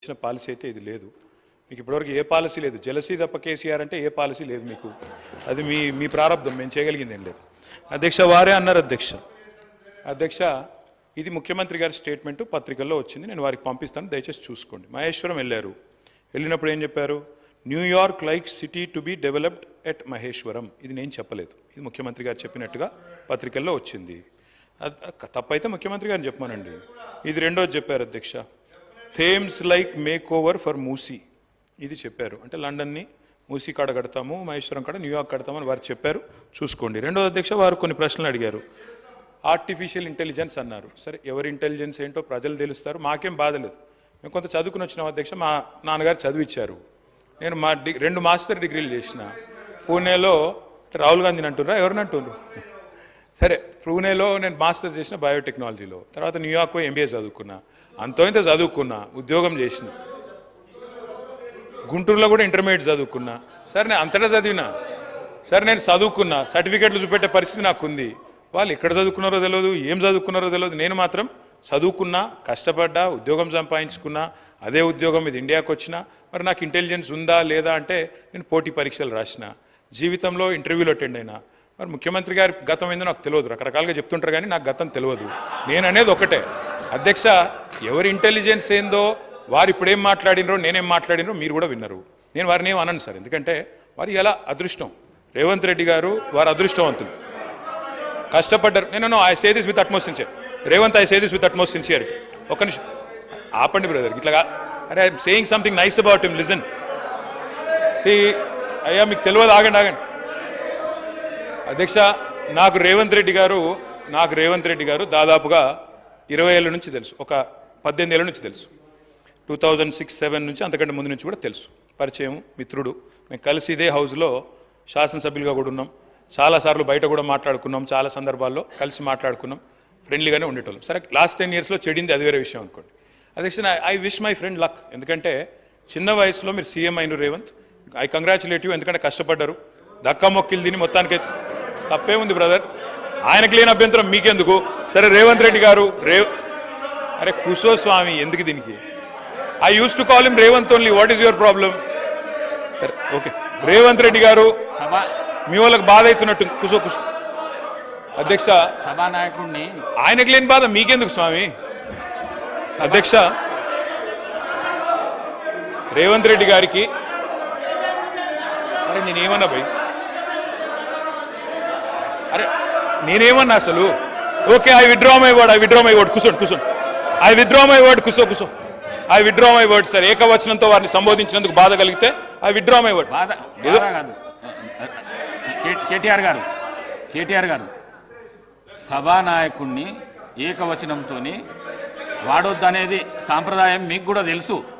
ఇచ్చిన పాలసీ అయితే ఇది లేదు మీకు ఇప్పటివరకు ఏ పాలసీ లేదు జలసీ తప్ప కేసీఆర్ అంటే ఏ పాలసీ లేదు మీకు అది మీ మీ ప్రారంభం మేము చేయగలిగింది ఏం లేదు అధ్యక్ష వారే అన్నారు అధ్యక్ష అధ్యక్ష ఇది ముఖ్యమంత్రి గారి స్టేట్మెంట్ పత్రికల్లో వచ్చింది నేను వారికి పంపిస్తాను దయచేసి చూసుకోండి మహేశ్వరం వెళ్ళారు వెళ్ళినప్పుడు ఏం చెప్పారు New York like city to be developed at Maheshwaram ఇది నేను చెప్పలేదు ఇది ముఖ్యమంత్రి గారు చెప్పినట్టుగా పత్రికల్లో వచ్చింది అద్- తప్పైతే ముఖ్యమంత్రి గారిని చెప్పమానండి ఇది రెండోది చెప్పారు అధ్యక్ష Thames like make over for Musi ఇది చెప్పారు అంటే లండన్ని మూసీ కాడ కడతాము మహేశ్వరం కాడ న్యూయార్క్ కడతామని వారు చెప్పారు చూసుకోండి రెండో అధ్యక్ష వారు కొన్ని ప్రశ్నలు అడిగారు ఆర్టిఫిషియల్ ఇంటెలిజెన్స్ అన్నారు సరే ఎవరి ఇంటెలిజెన్స్ ఏంటో ప్రజలు తెలుస్తారు మాకేం బాధ లేదు మేము కొంత చదువుకుని వచ్చినాం అధ్యక్ష మా నాన్నగారు చదివిచ్చారు నేను మా డి రెండు మాస్టర్ డిగ్రీలు చేసిన పూణేలో రాహుల్ గాంధీని అంటున్నారా ఎవరిని అంటున్నారు సరే పూణేలో నేను మాస్టర్స్ చేసిన బయోటెక్నాలజీలో తర్వాత న్యూయార్క్ పోయి ఎంబీఏ చదువుకున్నా అంతో ఇంత చదువుకున్నా ఉద్యోగం చేసిన గుంటూరులో కూడా ఇంటర్మీడియట్ చదువుకున్నా సరే నేను అంతటా చదివినా సరే నేను చదువుకున్నా సర్టిఫికెట్లు చూపెట్టే పరిస్థితి నాకు ఉంది వాళ్ళు ఎక్కడ చదువుకున్నారో తెలియదు ఏం చదువుకున్నారో తెలియదు నేను మాత్రం చదువుకున్నా కష్టపడ్డా ఉద్యోగం సంపాదించుకున్నా అదే ఉద్యోగం ఇది ఇండియాకి వచ్చినా మరి నాకు ఇంటెలిజెన్స్ ఉందా లేదా అంటే నేను పోటీ పరీక్షలు రాసిన జీవితంలో ఇంటర్వ్యూలో అటెండ్ అయినా మరి ముఖ్యమంత్రి గారి గతం ఏందో నాకు తెలియదు రకరకాలుగా చెప్తుంటారు కానీ నాకు గతం తెలియదు నేను అనేది ఒకటే అధ్యక్ష ఎవరి ఇంటెలిజెన్స్ ఏందో వారు ఇప్పుడు ఏం మాట్లాడినరో నేనేం మాట్లాడినరో మీరు కూడా విన్నారు నేను వారిని ఏం అనను సార్ ఎందుకంటే వారు ఎలా అదృష్టం రేవంత్ రెడ్డి గారు వారు అదృష్టవంతులు కష్టపడ్డారు నేను I say this with utmost sincere Revanth I say this with utmost sincerity ఒక్క నిమిషం ఆపండి బ్రదర్ ఇట్లాగా అరే I'm saying something nice about him listen see అయ్యా మీకు తెలియదు ఆగండి ఆగండి అధ్యక్ష నాకు రేవంత్ రెడ్డి గారు నాకు రేవంత్ రెడ్డి గారు దాదాపుగా ఇరవై ఏళ్ళ నుంచి తెలుసు ఒక పద్దెనిమిది ఏళ్ళ నుంచి తెలుసు టూ థౌజండ్ సిక్స్ సెవెన్ నుంచి అంతకంటే ముందు నుంచి కూడా తెలుసు పరిచయం మిత్రుడు మేము కలిసి ఇదే హౌస్లో శాసనసభ్యులుగా కూడా ఉన్నాం చాలాసార్లు బయట కూడా మాట్లాడుకున్నాం చాలా సందర్భాల్లో కలిసి మాట్లాడుకున్నాం ఫ్రెండ్లీగానే ఉండేటోళ్ళం సరే లాస్ట్ టెన్ ఇయర్స్లో చెడింది అది వేరే విషయం అనుకోండి అధ్యక్ష I wish my friend luck ఎందుకంటే చిన్న వయసులో మీరు సీఎం అయిన రేవంత్ ఐ కంగ్రాచులేట్ యూ ఎందుకంటే కష్టపడ్డారు దక్కా మొక్కిలు తిని మొత్తానికి తప్పే ఉంది బ్రదర్ ఆయనకు లేని అభ్యంతరం మీకెందుకు సరే రేవంత్ రెడ్డి గారు రే అరే కుసో స్వామి ఎందుకు దీనికి I use to call him Revanth only what is your problem సరే ఓకే రేవంత్ రెడ్డి గారు సభ మీ వాళ్ళకి బాధ అవుతున్నట్టు కుసో కుసో అధ్యక్ష సభానాయకుడిని ఆయనకు లేని బాధ మీకెందుకు స్వామి అధ్యక్ష రేవంత్ రెడ్డి గారికి అరే నేనేమన్నా భయ్ అరే నేనేమన్నా అసలు okay I withdraw my word I withdraw my word కూర్చోండి కూర్చోండి ఐ విత్డ్రా మై వర్డ్ కూర్చో కూర్చో I withdraw my word sir ఏకవచనంతో వారిని సంబోధించినందుకు బాధ కలిగితే ఐ విత్డ్రా మై వర్డ్ బాధ ఏదో- బాధ కాదు కే- కేటీఆర్ గారు కేటీఆర్ గారు సభానాయకుడిని ఏకవచనంతో వాడొద్దనేది సాంప్రదాయం మీకు కూడా తెలుసు